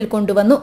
കൊണ്ടുവന്നു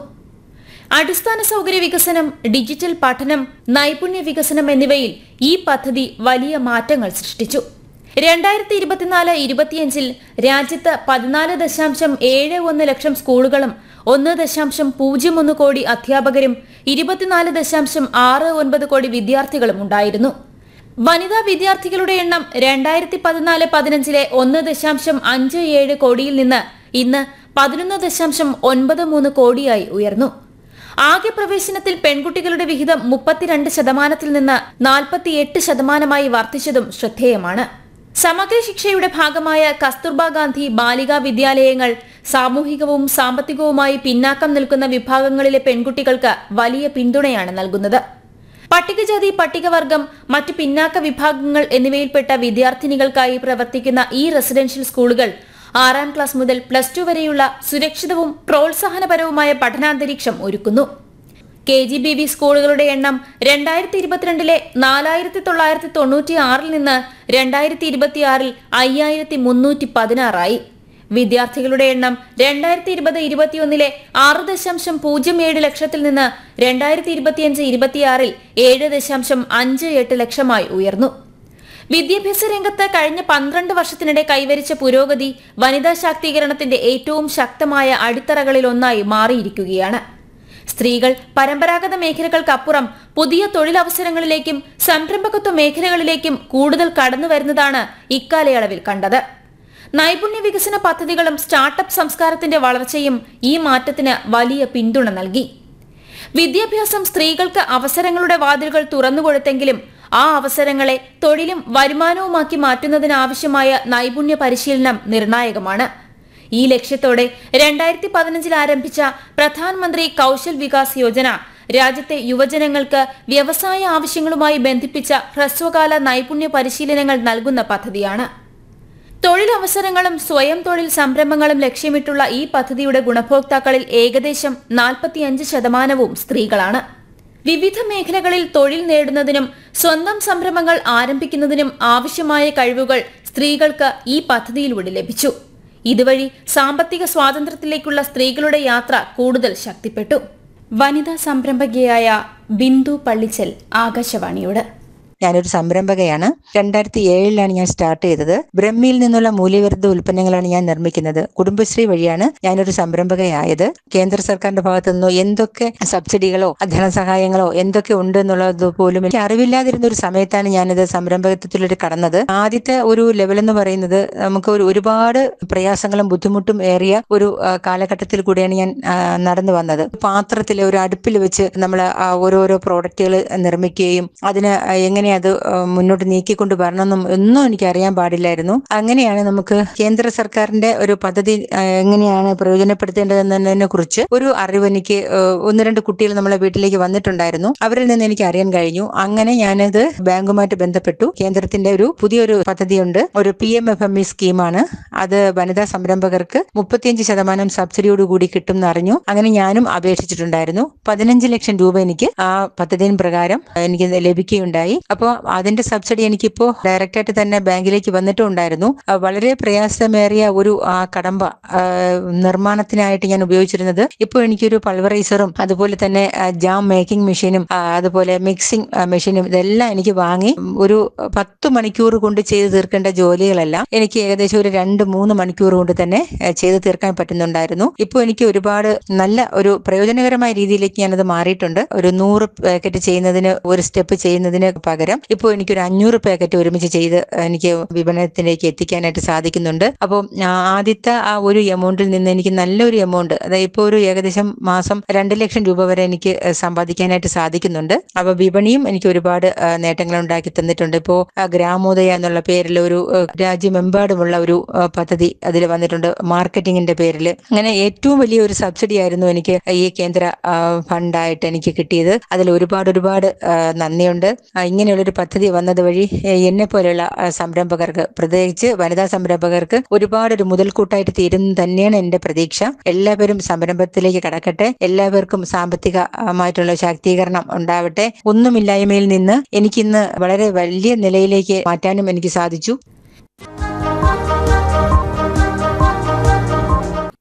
അടിസ്ഥാന സൗകര്യ വികസനം ഡിജിറ്റൽ പഠനം നൈപുണ്യ വികസനം എന്നിവയിൽ ഈ പദ്ധതി വലിയ മാറ്റങ്ങൾ സൃഷ്ടിച്ചു രണ്ടായിരത്തി ഇരുപത്തിനാല് ഇരുപത്തിയഞ്ചിൽ രാജ്യത്ത് പതിനാല് ദശാംശം ഏഴ് ഒന്ന് ലക്ഷം സ്കൂളുകളും ഒന്ന് ദശാംശം പൂജ്യം ഒന്ന് കോടി അധ്യാപകരും ഇരുപത്തിനാല് ദശാംശം ആറ് ഒൻപത് കോടി വിദ്യാർത്ഥികളും ഉണ്ടായിരുന്നു വനിതാ വിദ്യാർത്ഥികളുടെ എണ്ണം രണ്ടായിരത്തി പതിനാല് പതിനഞ്ചിലെ ഒന്ന് ദശാംശം അഞ്ച് ഏഴ് കോടിയിൽ നിന്ന് ഇന്ന് പതിനൊന്ന് ദശാംശം ഒൻപത് മൂന്ന് കോടിയായി ഉയർന്നു ആകെ പ്രവേശനത്തിൽ പെൺകുട്ടികളുടെ വിഹിതം മുപ്പത്തിരണ്ട് ശതമാനത്തിൽ നിന്ന് നാൽപ്പത്തിയെട്ട് ശതമാനമായി വർദ്ധിച്ചതും ശ്രദ്ധേയമാണ് സമഗ്ര ശിക്ഷയുടെ ഭാഗമായ കസ്തൂർബ ഗാന്ധി ബാലികാ വിദ്യാലയങ്ങൾ സാമൂഹികവും സാമ്പത്തികവുമായി പിന്നാക്കം നിൽക്കുന്ന വിഭാഗങ്ങളിലെ പെൺകുട്ടികൾക്ക് വലിയ പിന്തുണയാണ് നൽകുന്നത് പട്ടികജാതി പട്ടികവർഗം മറ്റ് പിന്നാക്ക വിഭാഗങ്ങൾ എന്നിവയിൽപ്പെട്ട വിദ്യാർത്ഥിനികൾക്കായി പ്രവർത്തിക്കുന്ന ഈ റെസിഡൻഷ്യൽ സ്കൂളുകൾ ആറാം ക്ലാസ് മുതൽ പ്ലസ് ടു വരെയുള്ള സുരക്ഷിതവും പ്രോത്സാഹനപരവുമായ പഠനാന്തരീക്ഷം ഒരുക്കുന്നു കെ ജി ബി വി സ്കൂളുകളുടെ എണ്ണം രണ്ടായിരത്തി ഇരുപത്തിരണ്ടിലെ നാലായിരത്തി തൊള്ളായിരത്തി തൊണ്ണൂറ്റി ആറിൽ നിന്ന് രണ്ടായിരത്തി ഇരുപത്തിയാറിൽ അയ്യായിരത്തി മുന്നൂറ്റി പതിനാറായി വിദ്യാർത്ഥികളുടെ എണ്ണം രണ്ടായിരത്തി ഇരുപത് ഇരുപത്തിയൊന്നിലെ ആറ് ദശാംശം പൂജ്യം ഏഴ് ലക്ഷത്തിൽ നിന്ന് രണ്ടായിരത്തി ഇരുപത്തിയഞ്ച് ഇരുപത്തിയാറിൽ ഏഴ് ദശാംശം അഞ്ച് എട്ട് ലക്ഷമായി ഉയർന്നു വിദ്യാഭ്യാസ രംഗത്ത് കഴിഞ്ഞ പന്ത്രണ്ട് വർഷത്തിനിടെ കൈവരിച്ച പുരോഗതി വനിതാ ശാക്തീകരണത്തിന്റെ ഏറ്റവും ശക്തമായ അടിത്തറകളിൽ ഒന്നായി മാറിയിരിക്കുകയാണ് സ്ത്രീകൾ പരമ്പരാഗത മേഖലകൾക്കപ്പുറം പുതിയ തൊഴിലവസരങ്ങളിലേക്കും സംരംഭകത്വ മേഖലകളിലേക്കും കൂടുതൽ കടന്നു വരുന്നതാണ് ഇക്കാലയളവിൽ കണ്ടത് നൈപുണ്യ വികസന പദ്ധതികളും സ്റ്റാർട്ടപ്പ് സംസ്കാരത്തിന്റെ വളർച്ചയും ഈ മാറ്റത്തിന് വലിയ പിന്തുണ നൽകി വിദ്യാഭ്യാസം സ്ത്രീകൾക്ക് അവസരങ്ങളുടെ വാതിലുകൾ തുറന്നുകൊടുത്തെങ്കിലും ആ അവസരങ്ങളെ തൊഴിലും വരുമാനവുമാക്കി മാറ്റുന്നതിനാവശ്യമായ നൈപുണ്യ പരിശീലനം നിർണായകമാണ് ഈ ലക്ഷ്യത്തോടെ രണ്ടായിരത്തി പതിനഞ്ചിൽ ആരംഭിച്ച പ്രധാനമന്ത്രി കൌശൽ വികാസ് യോജന രാജ്യത്തെ യുവജനങ്ങൾക്ക് വ്യവസായ ആവശ്യങ്ങളുമായി ബന്ധിപ്പിച്ച ഹ്രസ്വകാല നൈപുണ്യ പരിശീലനങ്ങൾ നൽകുന്ന പദ്ധതിയാണ് തൊഴിലവസരങ്ങളും സ്വയം തൊഴിൽ സംരംഭങ്ങളും ലക്ഷ്യമിട്ടുള്ള ഈ പദ്ധതിയുടെ ഗുണഭോക്താക്കളിൽ ഏകദേശം നാൽപ്പത്തിയഞ്ച് ശതമാനവും സ്ത്രീകളാണ് വിവിധ മേഖലകളിൽ തൊഴിൽ നേടുന്നതിനും സ്വന്തം സംരംഭങ്ങൾ ആരംഭിക്കുന്നതിനും ആവശ്യമായ കഴിവുകൾ സ്ത്രീകൾക്ക് ഈ പദ്ധതിയിലൂടെ ലഭിച്ചു ഇതുവഴി സാമ്പത്തിക സ്വാതന്ത്ര്യത്തിലേക്കുള്ള സ്ത്രീകളുടെ യാത്ര കൂടുതൽ ശക്തിപ്പെട്ടു വനിതാ സംരംഭകയായ ബിന്ദു പള്ളിച്ചൽ ആകാശവാണിയോട് ഞാനൊരു സംരംഭകയാണ് രണ്ടായിരത്തി ഏഴിലാണ് ഞാൻ സ്റ്റാർട്ട് ചെയ്തത് ബ്രഹ്മിയിൽ നിന്നുള്ള മൂല്യവർദ്ധിത ഉൽപ്പന്നങ്ങളാണ് ഞാൻ നിർമ്മിക്കുന്നത് കുടുംബശ്രീ വഴിയാണ് ഞാനൊരു സംരംഭകയായത് കേന്ദ്ര സർക്കാരിന്റെ ഭാഗത്തു നിന്നോ എന്തൊക്കെ സബ്സിഡികളോ ധനസഹായങ്ങളോ എന്തൊക്കെ ഉണ്ട് എന്നുള്ളത് പോലും എനിക്ക് അറിവില്ലാതിരുന്ന ഒരു സമയത്താണ് ഞാനിത് സംരംഭകത്വത്തിലൊരു കടന്നത് ആദ്യത്തെ ഒരു ലെവൽ എന്ന് പറയുന്നത് നമുക്ക് ഒരു ഒരുപാട് പ്രയാസങ്ങളും ബുദ്ധിമുട്ടും ഏറിയ ഒരു ആ, കാലഘട്ടത്തിൽ കൂടിയാണ് ഞാൻ ആ, നടന്നു വന്നത് പാത്രത്തിൽ ഒരു അടുപ്പിൽ വെച്ച് നമ്മൾ ഓരോരോ പ്രോഡക്റ്റുകൾ നിർമ്മിക്കുകയും അതിന് എങ്ങനെ അത് ആ, മുന്നോട്ട് നീക്കിക്കൊണ്ട് വരണമെന്നും ഒന്നും എനിക്ക് അറിയാൻ പാടില്ലായിരുന്നു അങ്ങനെയാണ് നമുക്ക് കേന്ദ്ര സർക്കാരിന്റെ ഒരു പദ്ധതി ആ, എങ്ങനെയാണ് പ്രയോജനപ്പെടുത്തേണ്ടതെന്നതിനെ കുറിച്ച് ഒരു അറിവ് എനിക്ക് ആ, ഒന്ന് രണ്ട് കുട്ടികൾ നമ്മളെ വീട്ടിലേക്ക് വന്നിട്ടുണ്ടായിരുന്നു അവരിൽ നിന്ന് എനിക്ക് അറിയാൻ കഴിഞ്ഞു അങ്ങനെ ഞാനത് ബാങ്കുമായിട്ട് ബന്ധപ്പെട്ടു കേന്ദ്രത്തിന്റെ ഒരു പുതിയൊരു പദ്ധതിയുണ്ട് ഒരു P M F M E സ്കീമാണ് അത് വനിതാ സംരംഭകർക്ക് മുപ്പത്തിയഞ്ച് ശതമാനം സബ്സിഡിയോട് കൂടി കിട്ടും എന്ന് അറിഞ്ഞു അങ്ങനെ ഞാനും അപേക്ഷിച്ചിട്ടുണ്ടായിരുന്നു പതിനഞ്ച് ലക്ഷം രൂപ എനിക്ക് ആ പദ്ധതിயின் പ്രകാരം എനിക്ക് ലഭിക്കുകയുണ്ടായി അപ്പോൾ അതിന്റെ സബ്സിഡി എനിക്കിപ്പോ ഡയറക്റ്റ് ആയിട്ട് തന്നെ ബാങ്കിലേക്ക് വന്നിട്ടുണ്ടായിരുന്നു ആ, വളരെ പ്രയാസമേറിയ ഒരു ആ, കടമ്പ ആ, നിർമ്മാണത്തിനായിട്ട് ഞാൻ ഉപയോഗിച്ചിരുന്നത് ഇപ്പോൾ എനിക്കൊരു പൾവറൈസറും അതുപോലെ തന്നെ ആ, ജാം മേക്കിംഗ് മെഷീനും ആ, അതുപോലെ മിക്സിംഗ് ആ, മെഷീനും ഇതെല്ലാം എനിക്ക് വാങ്ങി ഒരു പത്ത് മണിക്കൂർ കൊണ്ട് ചെയ്തു തീർക്കേണ്ട ജോലികളെല്ലാം എനിക്ക് ഏകദേശം ഒരു രണ്ട് മൂന്ന് മണിക്കൂർ കൊണ്ട് തന്നെ ആ, ചെയ്തു തീർക്കാൻ പറ്റുന്നുണ്ടായിരുന്നു ഇപ്പോൾ എനിക്ക് ഒരുപാട് നല്ല ഒരു പ്രയോജനകരമായ രീതിയിലേക്ക് ഞാനത് മാറിയിട്ടുണ്ട് ഒരു നൂറ് പാക്കറ്റ് ചെയ്യുന്നതിന് ഒരു സ്റ്റെപ്പ് ചെയ്യുന്നതിന് പകരം ഇപ്പോൾ എനിക്കൊരു അഞ്ഞൂറ് പാക്കറ്റ് ഒരുമിച്ച് ചെയ്ത് എനിക്ക് വിപണനത്തിലേക്ക് എത്തിക്കാനായിട്ട് സാധിക്കുന്നുണ്ട് അപ്പോൾ ആദ്യത്തെ ആ ഒരു എമൗണ്ടിൽ നിന്ന് എനിക്ക് നല്ലൊരു എമൗണ്ട് അതായത് ഇപ്പോൾ ഒരു ഏകദേശം മാസം രണ്ട് ലക്ഷം രൂപ വരെ എനിക്ക് ഏഹ്, സമ്പാദിക്കാനായിട്ട് സാധിക്കുന്നുണ്ട് അപ്പൊ വിപണിയും എനിക്ക് ഒരുപാട് ഏഹ്, നേട്ടങ്ങൾ ഉണ്ടാക്കി തന്നിട്ടുണ്ട് ഇപ്പോ ആ, ഗ്രാമോദയ എന്നുള്ള പേരിൽ ഒരു ഏഹ്, രാജ്യമെമ്പാടുമുള്ള ഒരു ഏഹ്, പദ്ധതി അതിൽ വന്നിട്ടുണ്ട് മാർക്കറ്റിംഗിന്റെ പേരിൽ അങ്ങനെ ഏറ്റവും വലിയ ഒരു സബ്സിഡി ആയിരുന്നു എനിക്ക് ഈ കേന്ദ്ര ആ, ഫണ്ടായിട്ട് എനിക്ക് കിട്ടിയത് അതിൽ ഒരുപാട് ഒരുപാട് ആ, നന്ദിയുണ്ട് ആ, ഇങ്ങനെയുള്ളൊരു പദ്ധതി വന്നത് വഴി എന്നെ പോലെയുള്ള ആ, സംരംഭകർക്ക് പ്രത്യേകിച്ച് വനിതാ സംരംഭകർക്ക് ഒരുപാട് ഒരു മുതൽക്കൂട്ടായിട്ട് തീരും തന്നെയാണ് എന്റെ പ്രതീക്ഷ എല്ലാവരും സംരംഭത്തിലേക്ക് കടക്കട്ടെ എല്ലാവർക്കും സാമ്പത്തികമായിട്ടുള്ള ശാക്തീകരണം ഉണ്ടാവട്ടെ ഒന്നുമില്ലായ്മയിൽ നിന്ന് എനിക്കിന്ന് വളരെ വലിയ നിലയിലേക്ക് മാറ്റാനും എനിക്ക് സാധിച്ചു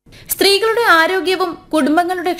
സ്ത്രീകളുടെ ആരോഗ്യവും കുടുംബങ്ങളുടെ